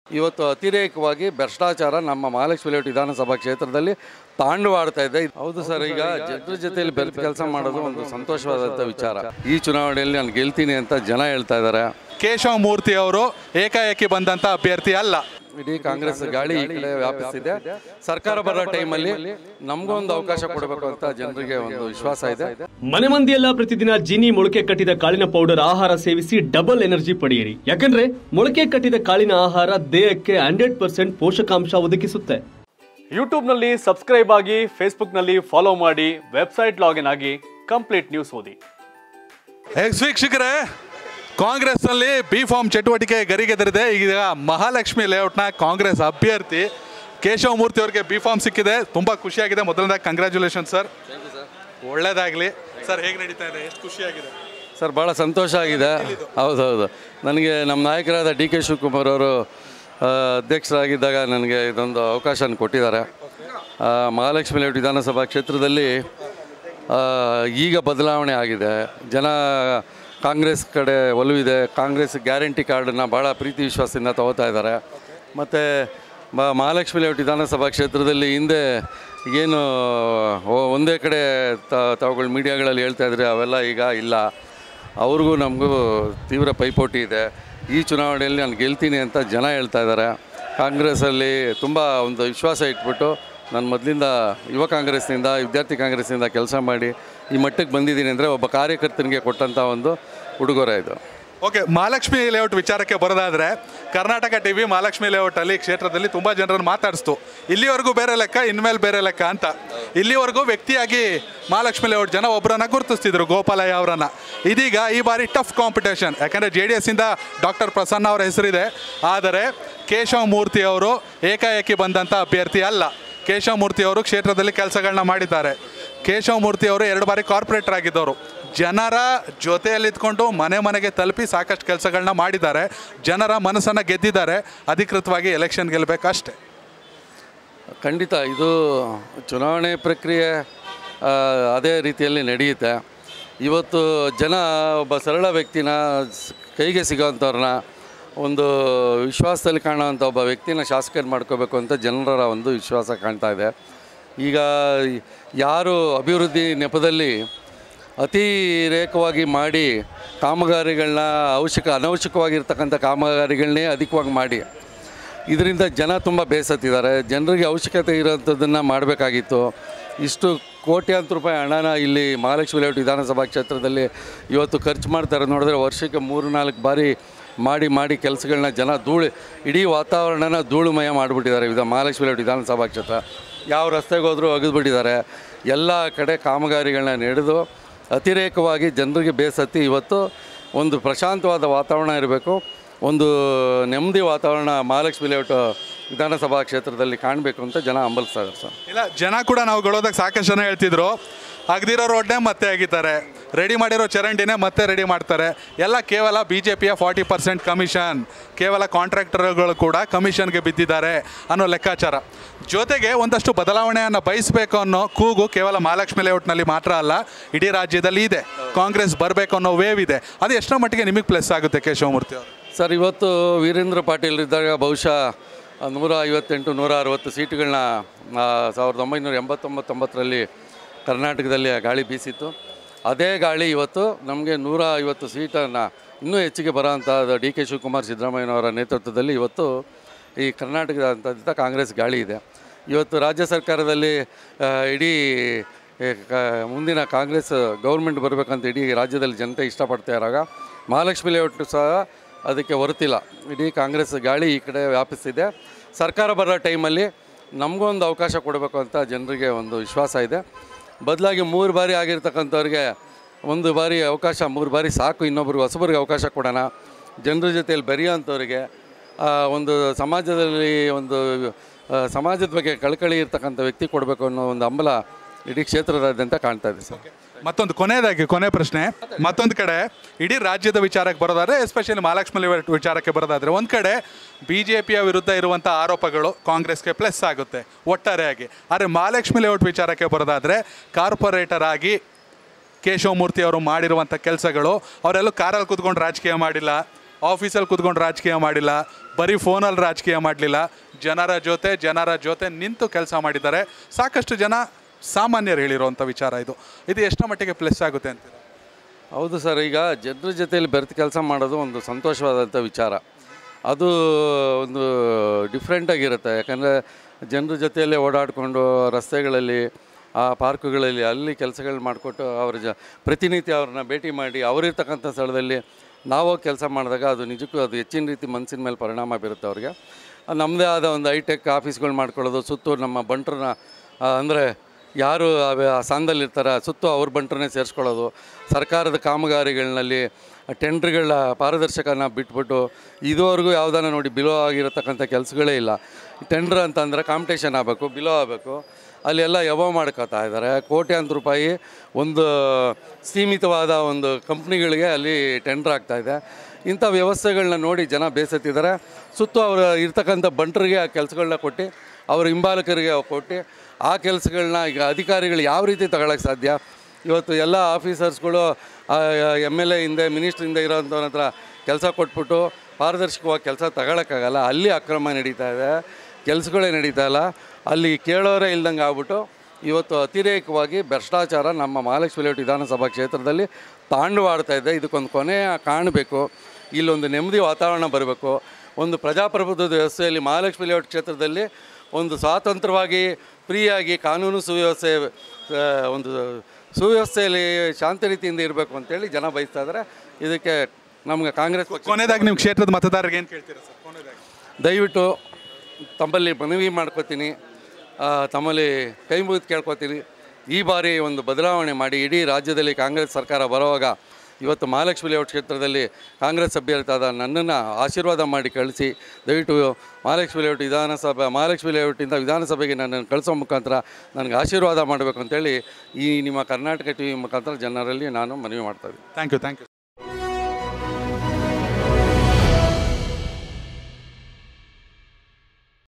ಇವತ್ತು ಅತಿರೇಕವಾಗಿ ಭ್ರಷ್ಟಾಚಾರ ನಮ್ಮ ಮಹಾಲಕ್ಷ್ಮಿ ಲೇಔಟ್ ವಿಧಾನಸಭಾ ಕ್ಷೇತ್ರದಲ್ಲಿ ತಾಂಡವಾಡ್ತಾ ಇದೆ ಹೌದು ಸರ್ ಈಗ ಜನರ ಜೊತೆಯಲ್ಲಿ ಬೆರೆತು ಕೆಲಸ ಮಾಡೋದು ಒಂದು ಸಂತೋಷವಾದಂಥ ವಿಚಾರ ಈ ಚುನಾವಣೆಯಲ್ಲಿ ನಾನು ಗೆಲ್ತೀನಿ ಅಂತ ಜನ ಹೇಳ್ತಾ ಇದ್ದಾರೆ ಕೇಶವ ಮೂರ್ತಿ ಅವರು ಏಕಾಏಕಿ ಬಂದಂಥ ಅಭ್ಯರ್ಥಿ ಅಲ್ಲ ಇಡೀ ಕಾಂಗ್ರೆಸ್ ಗಾಳಿ ಈ ಕಡೆ ವ್ಯಾಪಿಸ್ತಿದೆ ಸರ್ಕಾರ ಬರೋ ಟೈಮಲ್ಲಿ ನಮಗೂ ಒಂದು ಅವಕಾಶ ಕೊಡಬೇಕು ಅಂತ ಜನರಿಗೆ ಒಂದು ವಿಶ್ವಾಸ ಇದೆ ಮನೆ ಮಂದಿಯೆಲ್ಲ ಪ್ರತಿದಿನ ಜೀನಿ ಮೊಳಕೆ ಕಟ್ಟಿದ ಕಾಳಿನ ಪೌಡರ್ ಆಹಾರ ಸೇವಿಸಿ ಡಬಲ್ ಎನರ್ಜಿ ಪಡೆಯಿರಿ ಯಾಕಂದ್ರೆ ಮೊಳಕೆ ಕಟ್ಟಿದ ಕಾಳಿನ ಆಹಾರ ದೇಹಕ್ಕೆ ಹಂಡ್ರೆಡ್ ಪರ್ಸೆಂಟ್ ಪೋಷಕಾಂಶ ಒದಗಿಸುತ್ತೆ ಯೂಟ್ಯೂಬ್ನಲ್ಲಿ ಸಬ್ಸ್ಕ್ರೈಬ್ ಆಗಿ ಫೇಸ್ಬುಕ್ನಲ್ಲಿ ಫಾಲೋ ಮಾಡಿ ವೆಬ್ಸೈಟ್ ಲಾಗಿನ್ ಆಗಿ ಕಂಪ್ಲೀಟ್ ನ್ಯೂಸ್ ಓದಿ ಎಕ್ಸ್ ವೀಕ್ಷಕರೇ ಕಾಂಗ್ರೆಸ್ನಲ್ಲಿ ಬಿ ಫಾರ್ಮ್ ಚಟುವಟಿಕೆ ಗರಿಗೆದರಿದೆ ಈಗ ಮಹಾಲಕ್ಷ್ಮಿ ಲೇಔಟ್ನ ಕಾಂಗ್ರೆಸ್ ಅಭ್ಯರ್ಥಿ ಕೇಶವ ಮೂರ್ತಿ ಅವರಿಗೆ ಬಿ ಫಾರ್ಮ್ ಸಿಕ್ಕಿದೆ ತುಂಬ ಖುಷಿಯಾಗಿದೆ ಮೊದಲನೇದಾಗಿ ಕಂಗ್ರ್ಯಾಚುಲೇಷನ್ ಸರ್ ಒಳ್ಳೇದಾಗಲಿ ಸರ್ ಹೇಗೆ ನಡೀತಾ ಇದೆ ಎಷ್ಟು ಖುಷಿಯಾಗಿದೆ ಸರ್ ಭಾಳ ಸಂತೋಷ ಆಗಿದೆ ಹೌದೌದು ನನಗೆ ನಮ್ಮ ನಾಯಕರಾದ ಡಿ ಕೆ ಶಿವಕುಮಾರ್ ಅವರು ಆ, ಅಧ್ಯಕ್ಷರಾಗಿದ್ದಾಗ ನನಗೆ ಇದೊಂದು ಅವಕಾಶನ ಕೊಟ್ಟಿದ್ದಾರೆ ಆ, ಮಹಾಲಕ್ಷ್ಮಿ ಲೇಔಟ್ ವಿಧಾನಸಭಾ ಕ್ಷೇತ್ರದಲ್ಲಿ ಆ, ಈಗ ಬದಲಾವಣೆ ಆಗಿದೆ ಜನ ಕಾಂಗ್ರೆಸ್ ಕಡೆ ಒಲವಿದೆ ಕಾಂಗ್ರೆಸ್ ಗ್ಯಾರಂಟಿ ಕಾರ್ಡನ್ನು ಭಾಳ ಪ್ರೀತಿ ವಿಶ್ವಾಸದಿಂದ ತಗೋತಾ ಇದ್ದಾರೆ ಮತ್ತು ಮ- ಮಹಾಲಕ್ಷ್ಮಿ ಲೇಔಟ್ ವಿಧಾನಸಭಾ ಕ್ಷೇತ್ರದಲ್ಲಿ ಹಿಂದೆ ಏನು ಒ- ಒಂದೇ ಕಡೆ ತ ತಾವುಗಳು ಮೀಡಿಯಾಗಳಲ್ಲಿ ಹೇಳ್ತಾ ಇದ್ರೆ ಅವೆಲ್ಲ ಈಗ ಇಲ್ಲ ಅವ್ರಿಗೂ ನಮಗೂ ತೀವ್ರ ಪೈಪೋಟಿ ಇದೆ ಈ ಚುನಾವಣೆಯಲ್ಲಿ ನಾನು ಗೆಲ್ತೀನಿ ಅಂತ ಜನ ಹೇಳ್ತಾ ಇದ್ದಾರೆ ಕಾಂಗ್ರೆಸ್ಸಲ್ಲಿ ತುಂಬ ಒಂದು ವಿಶ್ವಾಸ ಇಟ್ಬಿಟ್ಟು ನಾನು ಮೊದಲಿಂದ ಯುವ ಕಾಂಗ್ರೆಸ್ನಿಂದ ವಿದ್ಯಾರ್ಥಿ ಕಾಂಗ್ರೆಸ್ನಿಂದ ಕೆಲಸ ಮಾಡಿ ಈ ಮಟ್ಟಕ್ಕೆ ಬಂದಿದ್ದೀನಿ ಅಂದರೆ ಒಬ್ಬ ಕಾರ್ಯಕರ್ತನಿಗೆ ಕೊಟ್ಟಂಥ ಒಂದು ಉಡುಗೊರೆ ಇದು ಓಕೆ ಮಹಾಲಕ್ಷ್ಮಿ ಲೇಔಟ್ ವಿಚಾರಕ್ಕೆ ಬರೋದಾದ್ರೆ ಕರ್ನಾಟಕ ಟಿ ವಿ ಮಹಾಲಕ್ಷ್ಮಿ ಲೇಔಟಲ್ಲಿ ಕ್ಷೇತ್ರದಲ್ಲಿ ತುಂಬ ಜನರನ್ನು ಮಾತಾಡಿಸ್ತು ಇಲ್ಲಿವರೆಗೂ ಬೇರೆ ಲೆಕ್ಕ ಇನ್ಮೇಲೆ ಬೇರೆ ಲೆಕ್ಕ ಅಂತ ಇಲ್ಲಿವರೆಗೂ ವ್ಯಕ್ತಿಯಾಗಿ ಮಹಾಲಕ್ಷ್ಮಿ ಲೇಔಟ್ ಜನ ಒಬ್ಬರನ್ನ ಗುರುತಿಸ್ತಿದ್ರು ಗೋಪಾಲಯ್ಯ ಅವರನ್ನ ಇದೀಗ ಈ ಬಾರಿ ಟಫ್ ಕಾಂಪಿಟೇಷನ್ ಯಾಕಂದರೆ ಜೆ ಡಿ ಎಸ್ಸಿಂದ ಡಾಕ್ಟರ್ ಪ್ರಸನ್ನ ಅವರ ಹೆಸರಿದೆ ಆದರೆ ಕೇಶವ ಮೂರ್ತಿ ಅವರು ಏಕಾಏಕಿ ಬಂದಂಥ ಅಭ್ಯರ್ಥಿ ಅಲ್ಲ ಕೇಶವ ಮೂರ್ತಿ ಅವರು ಕ್ಷೇತ್ರದಲ್ಲಿ ಕೆಲಸಗಳನ್ನ ಮಾಡಿದ್ದಾರೆ ಕೇಶವ ಮೂರ್ತಿ ಅವರು ಎರಡು ಬಾರಿ ಕಾರ್ಪೊರೇಟರ್ ಆಗಿದ್ದವರು ಜನರ ಜೊತೆಯಲ್ಲಿದ್ಕೊಂಡು ಮನೆ ಮನೆಗೆ ತಲುಪಿ ಸಾಕಷ್ಟು ಕೆಲಸಗಳನ್ನ ಮಾಡಿದ್ದಾರೆ ಜನರ ಮನಸ್ಸನ್ನು ಗೆದ್ದಿದ್ದಾರೆ ಅಧಿಕೃತವಾಗಿ ಎಲೆಕ್ಷನ್ ಗೆಲ್ಲಬೇಕಷ್ಟೇ ಖಂಡಿತ ಇದು ಚುನಾವಣೆ ಪ್ರಕ್ರಿಯೆ ಆ, ಅದೇ ರೀತಿಯಲ್ಲಿ ನಡೆಯುತ್ತೆ ಇವತ್ತು ಜನ ಒಬ್ಬ ಸರಳ ವ್ಯಕ್ತಿನ ಸ್- ಕೈಗೆ ಸಿಗೋವಂಥವ್ರನ್ನ ಒಂದು ವಿಶ್ವಾಸದಲ್ಲಿ ಕಾಣೋವಂಥ ಒಬ್ಬ ವ್ಯಕ್ತಿನ ಶಾಸಕರು ಮಾಡ್ಕೋಬೇಕು ಅಂತ ಜನರ ಒಂದು ವಿಶ್ವಾಸ ಕಾಣ್ತಾ ಇದೆ ಈಗ ಯಾರು ಅಭಿವೃದ್ಧಿ ನೆಪದಲ್ಲಿ ಅತಿರೇಕವಾಗಿ ಮಾಡಿ ಕಾಮಗಾರಿಗಳನ್ನ ಅವಶ್ಯಕ ಅನವಶ್ಯಕವಾಗಿರ್ತಕ್ಕಂಥ ಕಾಮಗಾರಿಗಳನ್ನೇ ಅಧಿಕವಾಗಿ ಮಾಡಿ ಇದರಿಂದ ಜನ ತುಂಬ ಬೇಸತ್ತಿದ್ದಾರೆ ಜನರಿಗೆ ಅವಶ್ಯಕತೆ ಇರೋಂಥದ್ದನ್ನು ಮಾಡಬೇಕಾಗಿತ್ತು ಇಷ್ಟು ಕೋಟ್ಯಾಂತರ ರೂಪಾಯಿ ಹಣನ ಇಲ್ಲಿ ಮಹಾಲಕ್ಷ್ಮಿ ಲೇಔಟ್ ವಿಧಾನಸಭಾ ಕ್ಷೇತ್ರದಲ್ಲಿ ಇವತ್ತು ಖರ್ಚು ಮಾಡ್ತಾರೆ ನೋಡಿದ್ರೆ ವರ್ಷಕ್ಕೆ ಮೂರು ನಾಲ್ಕು ಬಾರಿ ಮಾಡಿ ಮಾಡಿ ಕೆಲಸಗಳನ್ನ ಜನ ಧೂಳು ಇಡೀ ವಾತಾವರಣನ ಧೂಳುಮಯ ಮಾಡಿಬಿಟ್ಟಿದ್ದಾರೆ ವಿಧ ಮಹಾಲಕ್ಷ್ಮಿ ಲೇಔಟ್ ವಿಧಾನಸಭಾ ಕ್ಷೇತ್ರ ಯಾವ ರಸ್ತೆಗೆ ಹೋದರೂ ಒಗೆದ್ಬಿಟ್ಟಿದ್ದಾರೆ ಎಲ್ಲ ಕಡೆ ಕಾಮಗಾರಿಗಳನ್ನ ನಡೆದು ಅತಿರೇಕವಾಗಿ ಜನರಿಗೆ ಬೇಸತ್ತಿ ಇವತ್ತು ಒಂದು ಪ್ರಶಾಂತವಾದ ವಾತಾವರಣ ಇರಬೇಕು ಒಂದು ನೆಮ್ಮದಿ ವಾತಾವರಣ ಮಹಾಲಕ್ಷ್ಮಿ ಲೇಔಟ್ ವಿಧಾನಸಭಾ ಕ್ಷೇತ್ರದಲ್ಲಿ ಕಾಣಬೇಕು ಅಂತ ಜನ ಹಂಬಲಿಸ್ತಾ ಇದ್ದಾರೆ ಸರ್ ಇಲ್ಲ ಜನ ಕೂಡ ನಾವು ಗಳೋದಕ್ಕೆ ಸಾಕಷ್ಟು ಜನ ಹೇಳ್ತಿದ್ರು ಅಗ್ದಿರೋ ರೋಡ್ನೇ ಮತ್ತೆ ಆಗಿದ್ದಾರೆ ರೆಡಿ ಮಾಡಿರೋ ಚರಂಡಿನೇ ಮತ್ತೆ ರೆಡಿ ಮಾಡ್ತಾರೆ ಎಲ್ಲ ಕೇವಲ ಬಿ ಜೆ ಪಿಯ ಫಾರ್ಟಿ ಪರ್ಸೆಂಟ್ ಕಮಿಷನ್ ಕೇವಲ ಕಾಂಟ್ರಾಕ್ಟರ್ಗಳು ಕೂಡ ಕಮಿಷನ್ಗೆ ಬಿದ್ದಿದ್ದಾರೆ ಅನ್ನೋ ಲೆಕ್ಕಾಚಾರ ಜೊತೆಗೆ ಒಂದಷ್ಟು ಬದಲಾವಣೆಯನ್ನು ಬಯಸಬೇಕು ಅನ್ನೋ ಕೂಗು ಕೇವಲ ಮಹಾಲಕ್ಷ್ಮಿ ಲೇಔಟ್ನಲ್ಲಿ ಮಾತ್ರ ಅಲ್ಲ ಇಡೀ ರಾಜ್ಯದಲ್ಲಿ ಇದೆ ಕಾಂಗ್ರೆಸ್ ಬರಬೇಕು ಅನ್ನೋ ವೇವ್ ಇದೆ ಅದು ಎಷ್ಟರ ಮಟ್ಟಿಗೆ ನಿಮಗೆ ಪ್ಲಸ್ ಆಗುತ್ತೆ ಕೇಶವಮೂರ್ತಿ ಅವರು ಸರ್ ಇವತ್ತು ವೀರೇಂದ್ರ ಪಾಟೀಲ್ ಇದ್ದಾಗ ಬಹುಶಃ ನೂರ ಐವತ್ತೆಂಟು ನೂರ ಅರವತ್ತು ಸೀಟುಗಳನ್ನ ಆ, ಸಾವಿರದ ಒಂಬೈನೂರ ಎಂಬತ್ತೊಂಬತ್ತೊಂಬತ್ತರಲ್ಲಿ ಕರ್ನಾಟಕದಲ್ಲಿ ಆ ಗಾಳಿ ಬೀಸಿತ್ತು ಅದೇ ಗಾಳಿ ಇವತ್ತು ನಮಗೆ ನೂರ ಐವತ್ತು ಸೀಟನ್ನು ಇನ್ನೂ ಹೆಚ್ಚಿಗೆ ಬರೋಂಥ ಡಿ ಕೆ ಶಿವಕುಮಾರ್ ಸಿದ್ದರಾಮಯ್ಯನವರ ನೇತೃತ್ವದಲ್ಲಿ ಇವತ್ತು ಈ ಕರ್ನಾಟಕದಂಥ ಕಾಂಗ್ರೆಸ್ ಗಾಳಿ ಇದೆ ಇವತ್ತು ರಾಜ್ಯ ಸರ್ಕಾರದಲ್ಲಿ ಆ, ಇಡೀ ಏ, ಕ- ಮುಂದಿನ ಕಾಂಗ್ರೆಸ್ ಗೌರ್ಮೆಂಟ್ ಬರಬೇಕಂತ ಇಡೀ ರಾಜ್ಯದಲ್ಲಿ ಜನತೆ ಇಷ್ಟಪಡ್ತಾ ಇರುವಾಗ ಮಹಾಲಕ್ಷ್ಮಿ ಲೇಔಟ್ ಸಹ ಅದಕ್ಕೆ ಹೊರತಿಲ್ಲ ಇಡೀ ಕಾಂಗ್ರೆಸ್ ಗಾಳಿ ಈ ಕಡೆ ವ್ಯಾಪಿಸ್ತಿದೆ ಸರ್ಕಾರ ಬರೋ ಟೈಮಲ್ಲಿ ನಮಗೊಂದು ಅವಕಾಶ ಕೊಡಬೇಕು ಅಂತ ಜನರಿಗೆ ಒಂದು ವಿಶ್ವಾಸ ಇದೆ ಬದಲಾಗಿ ಮೂರು ಬಾರಿ ಆಗಿರ್ತಕ್ಕಂಥವ್ರಿಗೆ ಒಂದು ಬಾರಿ ಅವಕಾಶ ಮೂರು ಬಾರಿ ಸಾಕು ಇನ್ನೊಬ್ರಿಗೆ ಹೊಸಬರಿಗೆ ಅವಕಾಶ ಕೊಡೋಣ ಜನರ ಜೊತೆಯಲ್ಲಿ ಬೆರೆಯೋಂಥವ್ರಿಗೆ ಆ, ಒಂದು ಸಮಾಜದಲ್ಲಿ ಒಂದು ಆ, ಸಮಾಜದ ಬಗ್ಗೆ ಕಳಕಳಿ ಇರ್ತಕ್ಕಂಥ ವ್ಯಕ್ತಿ ಕೊಡಬೇಕು ಅನ್ನೋ ಒಂದು ಹಂಬಲ ಇಡೀ ಕ್ಷೇತ್ರದಾದ್ಯಂತ ಕಾಣ್ತಾ ಇದೆ ಸರ್ ಮತ್ತೊಂದು ಕೊನೆಯದಾಗಿ ಕೊನೆ ಪ್ರಶ್ನೆ ಮತ್ತೊಂದು ಕಡೆ ಇಡೀ ರಾಜ್ಯದ ವಿಚಾರಕ್ಕೆ ಬರೋದಾದ್ರೆ ಎಸ್ಪೆಷಲಿ ಮಹಾಲಕ್ಷ್ಮಿ ಲೇಔಟ್ ವಿಚಾರಕ್ಕೆ ಬರೋದಾದ್ರೆ ಒಂದು ಕಡೆ ಬಿ ಜೆ ಪಿಯ ವಿರುದ್ಧ ಇರುವಂಥ ಆರೋಪಗಳು ಕಾಂಗ್ರೆಸ್ಗೆ ಪ್ಲಸ್ ಆಗುತ್ತೆ ಒಟ್ಟಾರೆಯಾಗಿ ಆದರೆ ಮಹಾಲಕ್ಷ್ಮಿ ಲೇಔಟ್ ವಿಚಾರಕ್ಕೆ ಬರೋದಾದ್ರೆ ಕಾರ್ಪೊರೇಟರ್ ಆಗಿ ಕೇಶವಮೂರ್ತಿ ಅವರು ಮಾಡಿರುವಂಥ ಕೆಲಸಗಳು ಅವರೆಲ್ಲೂ ಕಾರಲ್ಲಿ ಕೂತ್ಕೊಂಡು ರಾಜಕೀಯ ಮಾಡಿಲ್ಲ ಆಫೀಸಲ್ಲಿ ಕೂತ್ಕೊಂಡು ರಾಜಕೀಯ ಮಾಡಿಲ್ಲ ಬರೀ ಫೋನಲ್ಲಿ ರಾಜಕೀಯ ಮಾಡಲಿಲ್ಲ ಜನರ ಜೊತೆ ಜನರ ಜೊತೆ ನಿಂತು ಕೆಲಸ ಮಾಡಿದ್ದಾರೆ ಸಾಕಷ್ಟು ಜನ ಸಾಮಾನ್ಯರು ಹೇಳಿರುವಂಥ ವಿಚಾರ ಇದು ಇದು ಎಷ್ಟರ ಮಟ್ಟಿಗೆ ಪ್ಲಸ್ ಆಗುತ್ತೆ ಅಂತೀರ ಹೌದು ಸರ್ ಈಗ ಜನರ ಜೊತೆಯಲ್ಲಿ ಬೆರೆತು ಕೆಲಸ ಮಾಡೋದು ಒಂದು ಸಂತೋಷವಾದಂಥ ವಿಚಾರ ಅದು ಒಂದು ಡಿಫ್ರೆಂಟಾಗಿರುತ್ತೆ ಯಾಕಂದರೆ ಜನರ ಜೊತೆಯಲ್ಲೇ ಓಡಾಡಿಕೊಂಡು ರಸ್ತೆಗಳಲ್ಲಿ ಆ ಪಾರ್ಕುಗಳಲ್ಲಿ ಅಲ್ಲಿ ಕೆಲಸಗಳು ಮಾಡಿಕೊಟ್ಟು ಅವರ ಜ ಪ್ರತಿನಿತ್ಯ ಅವ್ರನ್ನ ಭೇಟಿ ಮಾಡಿ ಅವರಿರ್ತಕ್ಕಂಥ ಸ್ಥಳದಲ್ಲಿ ನಾವು ಕೆಲಸ ಮಾಡಿದಾಗ ಅದು ನಿಜಕ್ಕೂ ಅದು ಹೆಚ್ಚಿನ ರೀತಿ ಮನಸ್ಸಿನ ಮೇಲೆ ಪರಿಣಾಮ ಬೀರುತ್ತೆ ಅವ್ರಿಗೆ ನಮ್ಮದೇ ಆದ ಒಂದು ಹೈಟೆಕ್ ಆಫೀಸ್ಗಳು ಮಾಡ್ಕೊಳ್ಳೋದು ಸುತ್ತು ನಮ್ಮ ಬಂಟ್ರನ್ನ ಅಂದರೆ ಯಾರು ಅವೆ- ಆ ಸ್ಥಾನದಲ್ಲಿರ್ತಾರೆ ಸುತ್ತು ಅವ್ರ ಬಂಟ್ರನ್ನೇ ಸೇರಿಸ್ಕೊಳ್ಳೋದು ಸರ್ಕಾರದ ಕಾಮಗಾರಿಗಳಲ್ಲಿ ಟೆಂಡ್ರ್ಗಳ ಪಾರದರ್ಶಕನ ಬಿಟ್ಬಿಟ್ಟು ಇದುವರೆಗೂ ಯಾವುದನ್ನ ನೋಡಿ ಬಿಲೋ ಆಗಿರತಕ್ಕಂಥ ಕೆಲಸಗಳೇ ಇಲ್ಲ ಟೆಂಡ್ರ್ ಅಂತಂದರೆ ಕಾಂಪಿಟೇಷನ್ ಆಗಬೇಕು ಬಿಲೋ ಆಗಬೇಕು ಅಲ್ಲೆಲ್ಲ ಯವ ಮಾಡ್ಕೋತಾ ಇದ್ದಾರೆ ಕೋಟ್ಯಾಂತರ ರೂಪಾಯಿ ಒಂದು ಸೀಮಿತವಾದ ಒಂದು ಕಂಪ್ನಿಗಳಿಗೆ ಅಲ್ಲಿ ಟೆಂಡ್ರ್ ಆಗ್ತಾಯಿದೆ ಇಂಥ ವ್ಯವಸ್ಥೆಗಳನ್ನ ನೋಡಿ ಜನ ಬೇಸತ್ತಿದ್ದಾರೆ ಸುತ್ತು ಅವರ ಇರ್ತಕ್ಕಂಥ ಬಂಟರಿಗೆ ಆ ಕೆಲಸಗಳನ್ನ ಕೊಟ್ಟು ಅವ್ರ ಹಿಂಬಾಲಕರಿಗೆ ಕೊಟ್ಟು ಆ ಕೆಲಸಗಳನ್ನ ಈಗ ಅಧಿಕಾರಿಗಳು ಯಾವ ರೀತಿ ತಗೊಳಕ್ಕೆ ಸಾಧ್ಯ ಇವತ್ತು ಎಲ್ಲ ಆಫೀಸರ್ಸ್ಗಳು ಎಮ್ ಎಲ್ ಎ ಹಿಂದೆ ಮಿನಿಸ್ಟ್ರಿಂದ ಇರೋಂಥವ್ರ ಹತ್ರ ಕೆಲಸ ಕೊಟ್ಬಿಟ್ಟು ಪಾರದರ್ಶಕವಾಗಿ ಕೆಲಸ ತಗೊಳಕ್ಕಾಗಲ್ಲ ಅಲ್ಲಿ ಅಕ್ರಮ ನಡೀತಾ ಇದೆ ಕೆಲಸಗಳೇ ನಡೀತಾ ಇಲ್ಲ ಅಲ್ಲಿ ಕೇಳೋರೇ ಇಲ್ದಂಗೆ ಆಗ್ಬಿಟ್ಟು ಇವತ್ತು ಅತಿರೇಕವಾಗಿ ಭ್ರಷ್ಟಾಚಾರ ನಮ್ಮ ಮಹಾಲಕ್ಷ್ಮಿ ಲೇಔಟ್ ವಿಧಾನಸಭಾ ಕ್ಷೇತ್ರದಲ್ಲಿ ತಾಂಡವಾಡ್ತಾ ಇದೆ ಇದಕ್ಕೊಂದು ಕೊನೆ ಕಾಣಬೇಕು ಇಲ್ಲೊಂದು ನೆಮ್ಮದಿ ವಾತಾವರಣ ಬರಬೇಕು ಒಂದು ಪ್ರಜಾಪ್ರಭುತ್ವದ ವ್ಯವಸ್ಥೆಯಲ್ಲಿ ಮಹಾಲಕ್ಷ್ಮಿ ಲೇಔಟ್ ಕ್ಷೇತ್ರದಲ್ಲಿ ಒಂದು ಸ್ವಾತಂತ್ರ್ಯವಾಗಿ ಫ್ರೀಯಾಗಿ ಕಾನೂನು ಸುವ್ಯವಸ್ಥೆ ಆ, ಒಂದು ಸುವ್ಯವಸ್ಥೆಯಲ್ಲಿ ಶಾಂತ ರೀತಿಯಿಂದ ಇರಬೇಕು ಅಂತೇಳಿ ಜನ ಬಯಸ್ತಾ ಇದ್ದಾರೆ ಇದಕ್ಕೆ ನಮ್ಗೆ ಕಾಂಗ್ರೆಸ್ ಪಕ್ಷ ಕೊನೆಯದಾಗಿ ನಿಮ್ಮ ಕ್ಷೇತ್ರದ ಮತದಾರರಿಗೆ ಏನು ಕೇಳ್ತೀರಾ ಸರ್ ಕೊನೆಯದಾಗಿ ದಯವಿಟ್ಟು ತಮ್ಮಲ್ಲಿ ಮನವಿ ಮಾಡ್ಕೋತೀನಿ ಆ, ತಮ್ಮಲ್ಲಿ ಕೈ ಮುಗಿದು ಕೇಳ್ಕೊತೀನಿ ಈ ಬಾರಿ ಒಂದು ಬದಲಾವಣೆ ಮಾಡಿ ಇಡೀ ರಾಜ್ಯದಲ್ಲಿ ಕಾಂಗ್ರೆಸ್ ಸರ್ಕಾರ ಬರುವಾಗ ಇವತ್ತು ಮಹಾಲಕ್ಷ್ಮಿ ಲೇಔಟ್ ಕ್ಷೇತ್ರದಲ್ಲಿ ಕಾಂಗ್ರೆಸ್ ಅಭ್ಯರ್ಥಿಯಾದ ನನ್ನನ್ನು ಆಶೀರ್ವಾದ ಮಾಡಿ ಕಳಿಸಿ ದಯವಿಟ್ಟು ಮಹಾಲಕ್ಷ್ಮಿ ಲೇಔಟ್ ವಿಧಾನಸಭೆ ಮಹಾಲಕ್ಷ್ಮಿ ಲೇಔಟಿಂದ ವಿಧಾನಸಭೆಗೆ ನನ್ನನ್ನು ಕಳಿಸೋ ಮುಖಾಂತರ ನನಗೆ ಆಶೀರ್ವಾದ ಮಾಡಬೇಕು ಅಂತೇಳಿ ಈ ನಿಮ್ಮ ಕರ್ನಾಟಕ ಟಿ ವಿ ಮುಖಾಂತರ ಜನರಲ್ಲಿ ನಾನು ಮನವಿ ಮಾಡ್ತಾ ಇದ್ದೀನಿ ಥ್ಯಾಂಕ್ ಯು ಥ್ಯಾಂಕ್ ಯು